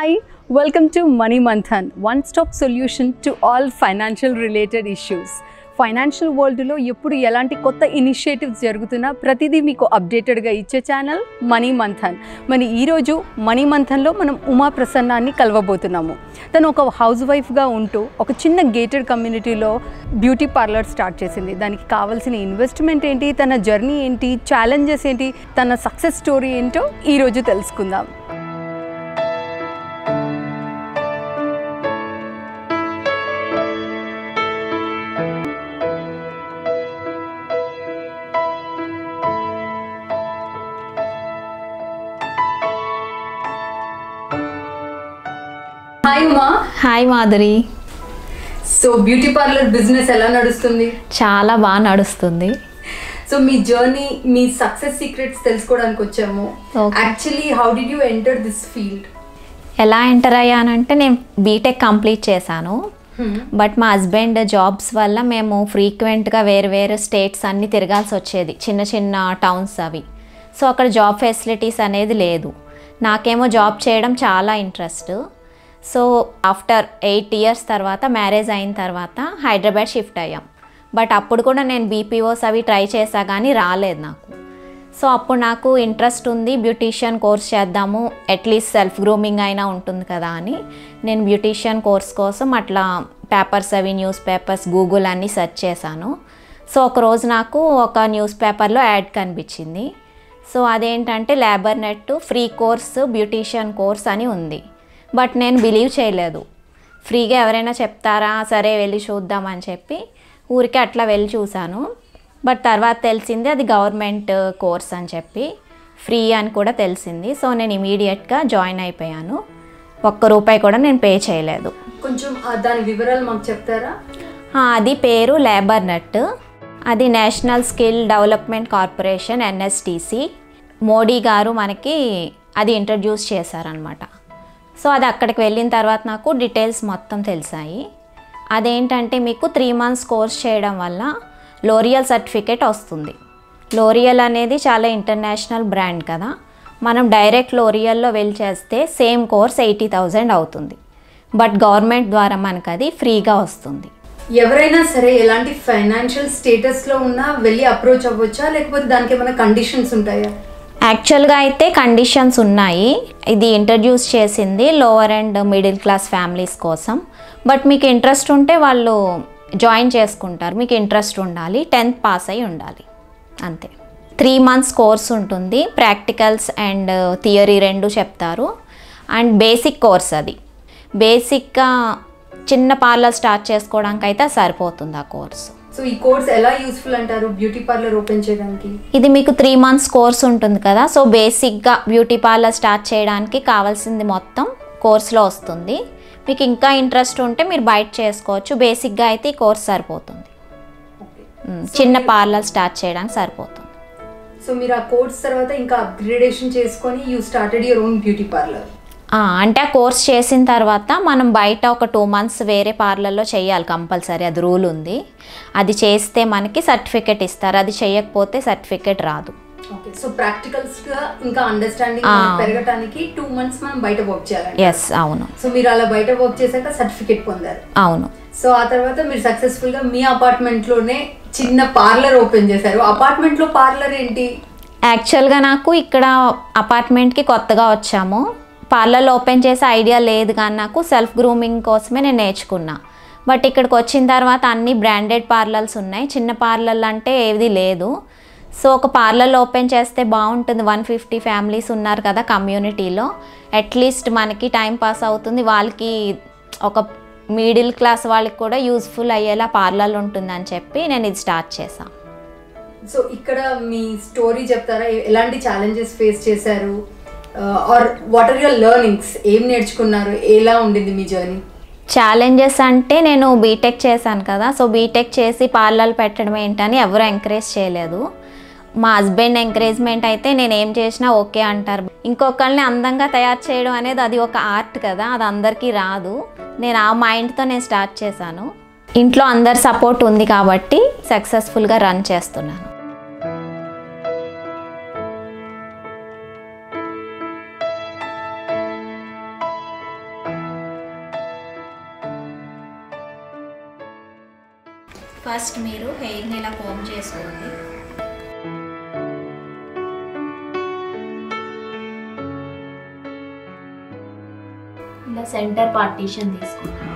Hi, welcome to Money Manthan, one stop solution to all financial related issues. Financial వరల్డ్లో ఎప్పుడు ఎలాంటి కొత్త initiatives జరుగుతున్నా ప్రతిదీ మీకు అప్డేటెడ్గా ఇచ్చే ఛానల్ మనీ మంథన్ మరి ఈరోజు మనీ మంథన్లో మనం ఉమా ప్రసన్నాన్ని కలవబోతున్నాము తను ఒక హౌస్ వైఫ్గా ఉంటూ ఒక చిన్న గేటెడ్ కమ్యూనిటీలో బ్యూటీ పార్లర్ స్టార్ట్ చేసింది దానికి కావాల్సిన ఇన్వెస్ట్మెంట్ ఏంటి తన జర్నీ ఏంటి ఛాలెంజెస్ ఏంటి తన సక్సెస్ స్టోరీ ఏంటో ఈరోజు తెలుసుకుందాం hi Uma hi Madhuri so beauty parlour business ఎలా నడుస్తుంది చాలా బాగా నడుస్తుంది సో మీ జర్నీ మీ సక్సెస్ సీక్రెట్స్ తెలుసుకోవడానికి వచ్చాము Okay. Actually how did you enter this field ఎలా ఎంటర్ అయ్యానంటే నేను బీటెక్ కంప్లీట్ చేశాను బట్ మా హస్బెండ్ జాబ్స్ వల్ల మేము ఫ్రీక్వెంట్గా వేరు వేరు స్టేట్స్ అన్నీ తిరగాల్సి వచ్చేది చిన్న చిన్న టౌన్స్ అవి సో అక్కడ జాబ్ ఫెసిలిటీస్ అనేది లేదు నాకేమో జాబ్ చేయడం చాలా interest so after eight years తర్వాత మ్యారేజ్ అయిన తర్వాత హైదరాబాద్ షిఫ్ట్ అయ్యాం బట్ అప్పుడు కూడా నేను బీపీఓస్ అవి ట్రై చేసా కానీ రాలేదు నాకు సో అప్పుడు నాకు ఇంట్రెస్ట్ ఉంది బ్యూటీషియన్ కోర్స్ చేద్దాము అట్లీస్ట్ సెల్ఫ్ గ్రూమింగ్ అయినా ఉంటుంది కదా అని నేను బ్యూటీషియన్ కోర్స్ కోసం అట్లా పేపర్స్ అవి న్యూస్ పేపర్స్ గూగుల్ అన్నీ సెర్చ్ చేశాను సో ఒకరోజు నాకు ఒక న్యూస్ పేపర్లో యాడ్ కనిపించింది సో అదేంటంటే labour net free course beautician course అని ఉంది బట్ నేను బిలీవ్ చేయలేదు ఫ్రీగా ఎవరైనా చెప్తారా సరే వెళ్ళి చూద్దామని చెప్పి ఊరికే అట్లా వెళ్ళి చూశాను బట్ తర్వాత తెలిసింది అది గవర్నమెంట్ కోర్స్ అని చెప్పి ఫ్రీ అని కూడా తెలిసింది సో నేను ఇమీడియట్గా జాయిన్ అయిపోయాను ఒక్క రూపాయి కూడా నేను పే చేయలేదు కొంచెం ఆ దాని వివరాలు మాకు చెప్తారా ఆ, అది పేరు లేబర్ నెట్ అది national skill development corporation NSDC Modi గారు మనకి అది ఇంట్రడ్యూస్ చేశారనమాట సో అది అక్కడికి వెళ్ళిన తర్వాత నాకు డీటెయిల్స్ మొత్తం తెలిసాయి అదేంటంటే మీకు త్రీ మంత్స్ కోర్స్ చేయడం వల్ల లోరియల్ సర్టిఫికేట్ వస్తుంది లోరియల్ అనేది చాలా ఇంటర్నేషనల్ బ్రాండ్ కదా మనం డైరెక్ట్ లోరియల్లో వెళ్ళి చేస్తే సేమ్ కోర్స్ ఎయిటీ థౌజండ్ అవుతుంది బట్ గవర్నమెంట్ ద్వారా మనకు అది ఫ్రీగా వస్తుంది ఎవరైనా సరే ఎలాంటి ఫైనాన్షియల్ స్టేటస్ లో ఉన్నా వెళ్ళి అప్రోచ్ అవ్వచ్చా లేకపోతే దానికి ఏమైనా కండిషన్స్ ఉంటాయా యాక్చువల్గా అయితే కండిషన్స్ ఉన్నాయి ఇది ఇంట్రడ్యూస్ చేసింది lower and middle class families కోసం బట్ మీకు ఇంట్రెస్ట్ ఉంటే వాళ్ళు జాయిన్ చేసుకుంటారు మీకు ఇంట్రెస్ట్ ఉండాలి టెన్త్ పాస్ అయి ఉండాలి అంతే త్రీ మంత్స్ కోర్స్ ఉంటుంది ప్రాక్టికల్స్ అండ్ థియరీ రెండు చెప్తారు అండ్ బేసిక్ కోర్స్ అది బేసిక్గా చిన్న పార్లర్ స్టార్ట్ చేసుకోవడానికి అయితే సరిపోతుంది ఆ కోర్సు సో ఈ కోర్స్ ఎలా యూస్ఫుల్ అంటారు బ్యూటీ పార్లర్ ఓపెన్ చేయడానికి ఇది మీకు త్రీ మంత్స్ కోర్స్ ఉంటుంది కదా సో బేసిక్గా బ్యూటీ పార్లర్ స్టార్ట్ చేయడానికి కావాల్సింది మొత్తం కోర్స్లో వస్తుంది మీకు ఇంకా ఇంట్రెస్ట్ ఉంటే మీరు బయట చేసుకోవచ్చు బేసిక్గా అయితే ఈ కోర్స్ సరిపోతుంది మ్, చిన్న పార్లర్ స్టార్ట్ చేయడానికి సరిపోతుంది సో మీరు ఆ కోర్స్ తర్వాత ఇంకా అప్గ్రేడేషన్ చేసుకొని you started your own beauty parlour ఆ, అంటే ఆ కోర్స్ చేసిన తర్వాత మనం బయట ఒక టూ మంత్స్ వేరే పార్లర్లో చేయాలి కంపల్సరీ అది రూల్ ఉంది అది చేస్తే మనకి సర్టిఫికెట్ ఇస్తారు అది చేయకపోతే సర్టిఫికెట్ రాదు ఓకే సో ప్రాక్టికల్స్ గా ఇంకా అండర్స్టాండింగ్ ఆ. పెరగడానికి టూ మంత్స్ మనం బయట వర్క్ చేయాలి ఎస్ అవును సో మీరు అలా బయట వర్క్ చేశాక సర్టిఫికేట్ పొందారు అవును సో ఆ తర్వాత మీరు సక్సెస్ఫుల్ గా మీ అపార్ట్మెంట్ లోనే చిన్న పార్లర్ ఓపెన్ చేశారు అపార్ట్మెంట్ లో పార్లర్ ఏంటి యాక్చువల్గా నాకు ఇక్కడ అపార్ట్మెంట్కి కొత్తగా వచ్చాము పార్లర్లో ఓపెన్ చేసే ఐడియా లేదు కానీ నాకు సెల్ఫ్ గ్రూమింగ్ కోసమే నేను నేర్చుకున్నా బట్ ఇక్కడికి వచ్చిన తర్వాత అన్ని బ్రాండెడ్ పార్లర్స్ ఉన్నాయి చిన్న పార్లర్లు అంటే ఏది లేదు సో ఒక పార్లర్లో ఓపెన్ చేస్తే బాగుంటుంది వన్ ఫిఫ్టీ ఫ్యామిలీస్ ఉన్నారు కదా కమ్యూనిటీలో అట్లీస్ట్ మనకి టైం పాస్ అవుతుంది వాళ్ళకి ఒక మిడిల్ క్లాస్ వాళ్ళకి కూడా యూస్ఫుల్ అయ్యేలా పార్లర్ ఉంటుందని చెప్పి నేను ఇది స్టార్ట్ చేశాను సో ఇక్కడ మీ స్టోరీ చెప్తారా ఎ- ఎలాంటి ఛాలెంజెస్ ఫేస్ చేశారు or what are your learnings ఏం నేర్చుకున్నారు ఎలా ఉండింది మీ జర్నీ ఛాలెంజెస్ అంటే నేను బీటెక్ చేశాను కదా సో బీటెక్ చేసి పార్లర్ పెట్టడం ఏంటని ఎవరు ఎంకరేజ్ చేయలేదు మా హస్బెండ్ ఎంకరేజ్మెంట్ అయితే నేను ఏం చేసినా ఓకే అంటారు ఇంకొకళ్ళని అందంగా తయారు చేయడం అనేది అది ఒక ఆర్ట్ కదా అది అందరికీ రాదు నేను ఆ మైండ్తో నేను స్టార్ట్ చేశాను ఇంట్లో అందరి సపోర్ట్ ఉంది కాబట్టి సక్సెస్ఫుల్గా రన్ చేస్తున్నాను ఫస్ట్ మీరు హెయిర్ని ఇలా కోమ్ చేసుకోండి ఇలా సెంటర్ పార్టీషన్ తీసుకోండి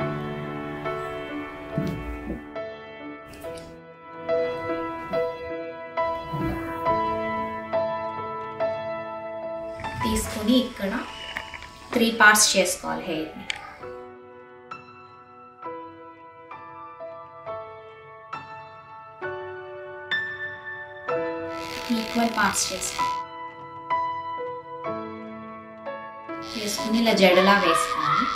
తీసుకొని ఇక్కడ త్రీ పార్ట్స్ చేసుకోవాలి హెయిర్ని ఈక్వల్ పార్ట్స్ చేసుకోవాలి చేసుకుని ఇలా జడలా వేసుకోవాలి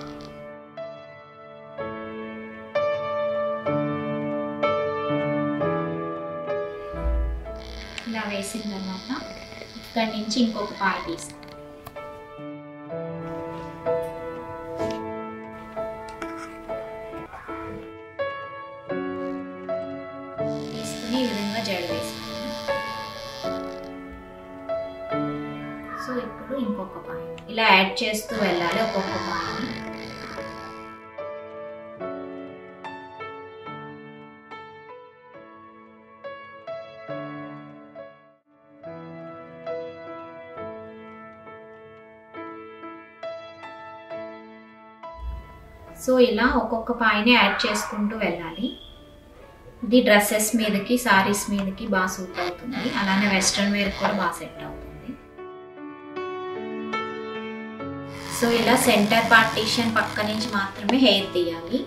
ఇలా వేసిన తర్వాత ఇక్కడి నుంచి ఇంకొక పార్ట్ తీసుకోవాలి తీసుకుని ఈ విధంగా జడ వేసుకోవాలి సో ఇప్పుడు ఇంకొక పాయింట్ ఇలా యాడ్ చేస్తూ వెళ్ళాలి ఒక్కొక్క పాయింట్ సో ఇలా ఒక్కొక్క పాయిని యాడ్ చేసుకుంటూ వెళ్ళాలి ఇది డ్రెస్సెస్ మీదకి సారీస్ మీదకి బాగా సూట్ అవుతుంది అలానే వెస్ట్రన్ వేర్ కూడా బాగా సెట్ అవుతుంది సో ఇలా సెంటర్ పార్టీషన్ పక్క నుంచి మాత్రమే హెయిర్ తీయాలి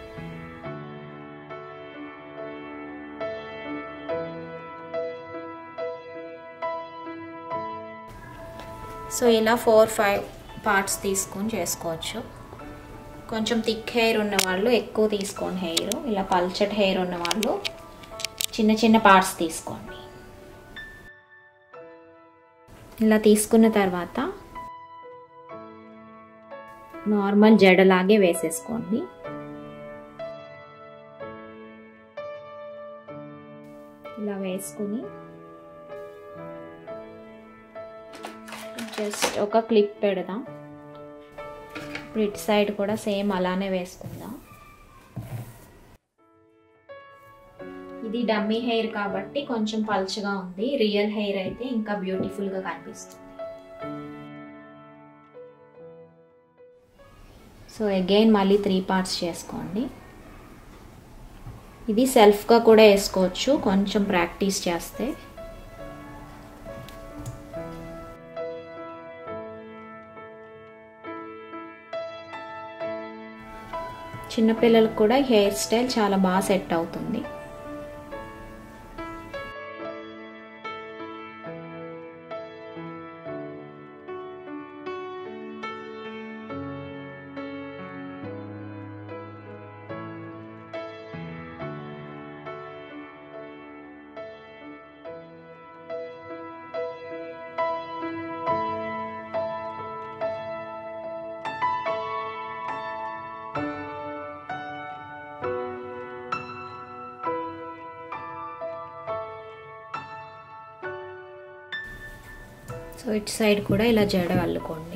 సో ఇలా ఫోర్ ఫైవ్ పార్ట్స్ తీసుకొని చేసుకోవచ్చు కొంచెం థిక్ హెయిర్ ఉన్న వాళ్ళు ఎక్కువ తీసుకోండి హెయిర్ ఇలా పల్చటి హెయిర్ ఉన్న వాళ్ళు చిన్న చిన్న పార్ట్స్ తీసుకోండి ఇలా తీసుకున్న తర్వాత నార్మల్ జడలాగే వేసేసుకోండి ఇలా వేసుకుని జస్ట్ ఒక క్లిప్ పెడదాం ఇప్పుడు ఇటు సైడ్ కూడా సేమ్ అలానే వేసుకుందాం ఇది డమ్మీ హెయిర్ కాబట్టి కొంచెం పల్చగా ఉంది రియల్ హెయిర్ అయితే ఇంకా బ్యూటిఫుల్గా కనిపిస్తుంది సో అగైన్ మళ్ళీ త్రీ పార్ట్స్ చేసుకోండి ఇది సెల్ఫ్గా కూడా వేసుకోవచ్చు కొంచెం ప్రాక్టీస్ చేస్తే చిన్నపిల్లలకు కూడా హెయిర్ స్టైల్ చాలా బాగా సెట్ అవుతుంది సో ఇటు సైడ్ కూడా ఇలా జడ అల్లుకోండి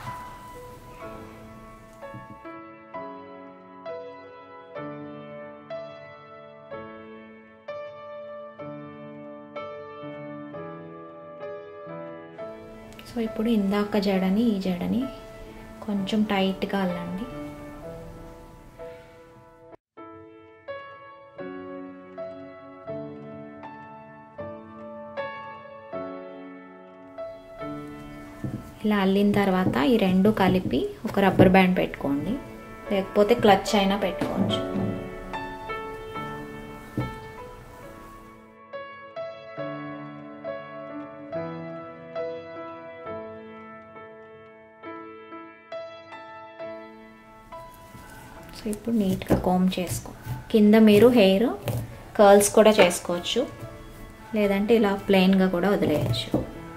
సో ఇప్పుడు ఇందాక జడని ఈ జడని కొంచెం టైట్గా అల్లండి ఇలా అల్లిన తర్వాత ఈ రెండు కలిపి ఒక రబ్బర్ బ్యాండ్ పెట్టుకోండి లేకపోతే క్లచ్ అయినా పెట్టుకోవచ్చు సో ఇప్పుడు నీట్గా కోమ్ చేసుకో కింద మీరు హెయిర్ కర్ల్స్ కూడా చేసుకోవచ్చు లేదంటే ఇలా ప్లెయిన్గా కూడా వదిలేయచ్చు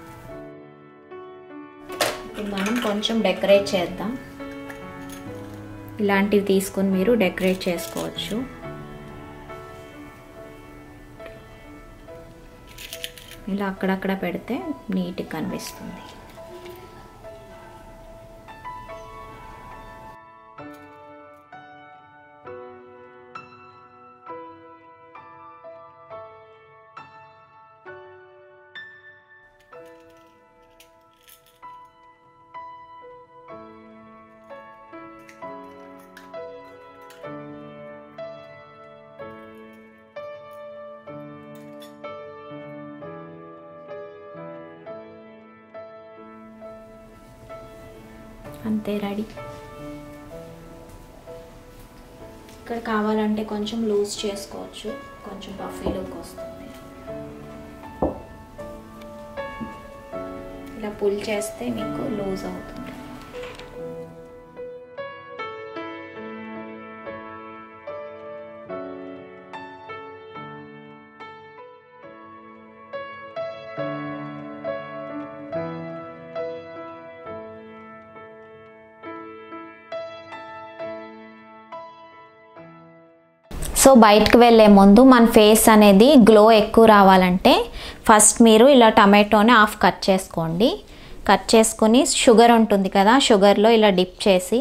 ఇప్పుడు మనం కొంచెం డెకరేట్ చేద్దాం ఇలాంటివి తీసుకొని మీరు డెకరేట్ చేసుకోవచ్చు ఇలా అక్కడక్కడ పెడితే నీట్గా కనిపిస్తుంది అంతే రెడీ ఇక్కడ కావాలంటే కొంచెం లూజ్ చేసుకోవచ్చు కొంచెం పఫీ లుక్ వస్తుంది ఇలా పుల్ చేస్తే మీకు లూజ్ అవుతుంది సో బయటకు వెళ్ళే ముందు మన ఫేస్ అనేది గ్లో ఎక్కువ రావాలంటే ఫస్ట్ మీరు ఇలా టమాటోని హాఫ్ కట్ చేసుకోండి కట్ చేసుకుని షుగర్ ఉంటుంది కదా షుగర్లో ఇలా డిప్ చేసి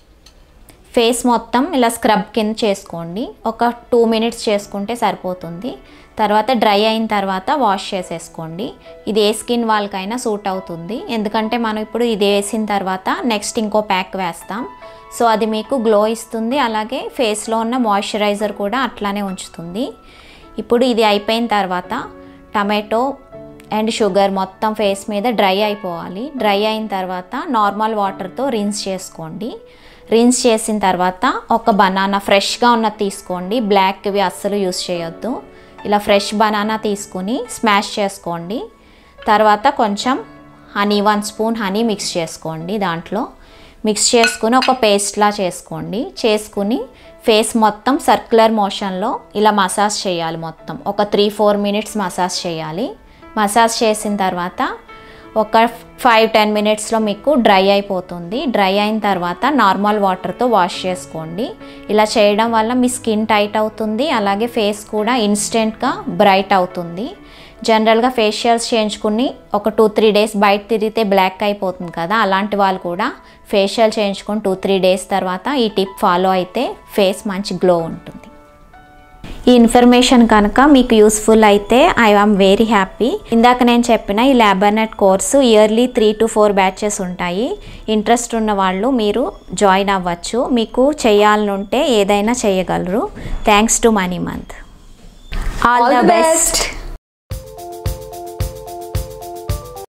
ఫేస్ మొత్తం ఇలా స్క్రబ్ కింద చేసుకోండి ఒక టూ మినిట్స్ చేసుకుంటే సరిపోతుంది తర్వాత డ్రై అయిన తర్వాత వాష్ చేసేసుకోండి ఇది ఏ స్కిన్ వాళ్ళకైనా సూట్ అవుతుంది ఎందుకంటే మనం ఇప్పుడు ఇది వేసిన తర్వాత నెక్స్ట్ ఇంకో ప్యాక్ వేస్తాం సో అది మీకు గ్లో ఇస్తుంది అలాగే ఫేస్లో ఉన్న మాయిశ్చరైజర్ కూడా అట్లానే ఉంచుతుంది ఇప్పుడు ఇది అయిపోయిన తర్వాత టమాటో అండ్ షుగర్ మొత్తం ఫేస్ మీద డ్రై అయిపోవాలి డ్రై అయిన తర్వాత నార్మల్ వాటర్తో రిన్స్ చేసుకోండి రిన్స్ చేసిన తర్వాత ఒక బనానా ఫ్రెష్గా ఉన్నది తీసుకోండి బ్లాక్వి అస్సలు యూస్ చేయొద్దు ఇలా ఫ్రెష్ బనానా తీసుకుని స్మాష్ చేసుకోండి తర్వాత కొంచెం honey one spoon honey mix చేసుకోండి దాంట్లో మిక్స్ చేసుకుని ఒక పేస్ట్లా చేసుకోండి చేసుకుని ఫేస్ మొత్తం సర్క్యులర్ మోషన్లో ఇలా మసాజ్ చేయాలి మొత్తం ఒక త్రీ ఫోర్ మినిట్స్ మసాజ్ చేయాలి మసాజ్ చేసిన తర్వాత ఒక ఫైవ్ టెన్ మినిట్స్లో మీకు డ్రై అయిపోతుంది డ్రై అయిన తర్వాత నార్మల్ వాటర్తో వాష్ చేసుకోండి ఇలా చేయడం వల్ల మీ స్కిన్ టైట్ అవుతుంది అలాగే ఫేస్ కూడా ఇన్స్టెంట్గా బ్రైట్ అవుతుంది జనరల్గా ఫేషియల్స్ చేయించుకుని ఒక టూ త్రీ డేస్ బయట తిరిగితే బ్లాక్ అయిపోతుంది కదా అలాంటి వాళ్ళు కూడా ఫేషియల్ చేయించుకొని టూ త్రీ డేస్ తర్వాత ఈ టిప్ ఫాలో అయితే ఫేస్ మంచి గ్లో ఉంటుంది ఈ ఇన్ఫర్మేషన్ కనుక మీకు యూస్ఫుల్ అయితే ఐ ఆమ్ వెరీ హ్యాపీ ఇందాక నేను చెప్పిన ఈ ల్యాబర్నెట్ course yearly three to four batches ఉంటాయి ఇంట్రెస్ట్ ఉన్న వాళ్ళు మీరు జాయిన్ అవ్వచ్చు మీకు చేయాలనుంటే ఏదైనా చేయగలరు thanks to money month all the best